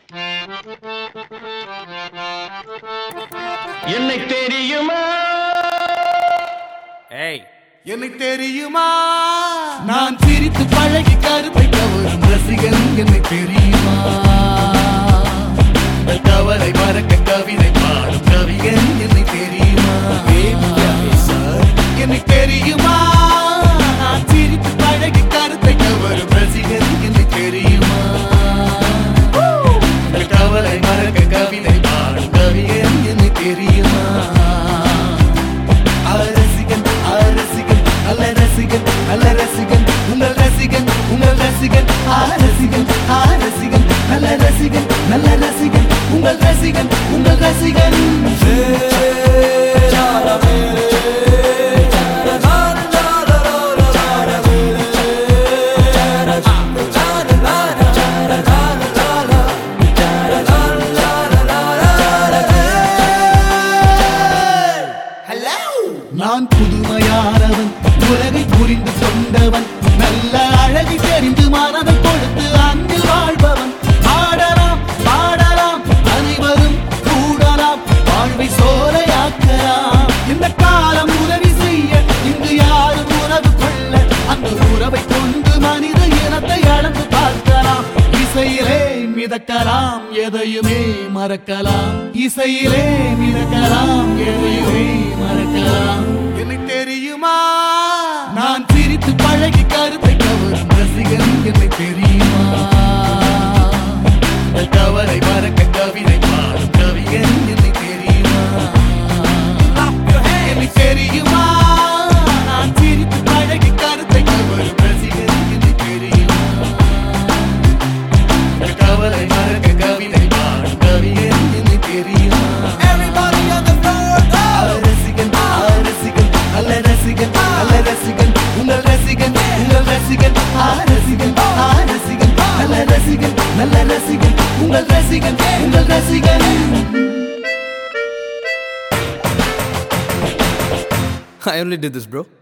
என்னை தெரியுமா ஏய் என்னை தெரியுமா நான் சிரித்து பழகி கருத்தை கவரும் ரசிகன் என்னை தெரியுமா உங்கள் கவலை மறக்க கவிதை பாடும் கவிஞன் என்னை தெரியுமா என்னை தெரியுமா நான் சிரித்து பழகி கருத்தை கவரும் ரசிகன் என்னை தெரியுமா உங்கள் கவலை மறக்க கவிதை பாடும் கவிஞன் என்னை தெரியுமா ரசிகன் ரசிகன் நல்ல ரசிகன் நல்ல ரசிகன் உங்கள் ரசிகன் உங்கள் ரசிகன் ரசிகன் ரசிகன் நல்ல ரசிகன் நல்ல ரசிகன் உங்கள் ரசிகன் உங்கள் ரசிகன் நான் புதுமையானவன் உலகை புரிந்து கொண்டவன் நல்ல அழகை தெரிந்து மனதை கொடுத்து அன்பில் வாழ்பவன் ஆடலாம் பாடலாம் அனைவரும் கூடலாம் வாழ்வை சோலையாக்கலாம் இந்த காலம் உதவி செய்ய இங்கு யாரும் உறவு கொள்ள அந்த உறவை கொண்டு மனித இனத்தை அளந்து பார்க்கலாம் இசையிலே மிதக்கலாம் எதையுமே மறக்கலாம் இசையிலே மிதக்கலாம் எதையுமே மறக்கலாம் என்னை தெரியுமா நான் சிரித்து பழகி கருத்தை கவரும் ரசிகன் என்னை தெரியுமா உங்கள் கவலை மறக்க கவிதை பாடும் கவிஞன் என்னை தெரியுமா என்னை தெரியுமா நான் சிரித்து பழகி கருத்தை கவரும் ரசிகன் என்னை தெரியுமா உங்கள் கவலை மறக்க கவிதை பாடும் கவிஞன் என்னை தெரியுமா Everybody on the floor ரசிகன் ரசிகன் நல்ல ரசிகன் நல்ல ரசிகன் உங்கள் ரசிகன் உங்கள் ரசிகன் ரசிகன் ரசிகன் நல்ல ரசிகன் நல்ல ரசிகன் உங்கள் ரசிகன் உங்கள் ரசிகன் I only did this bro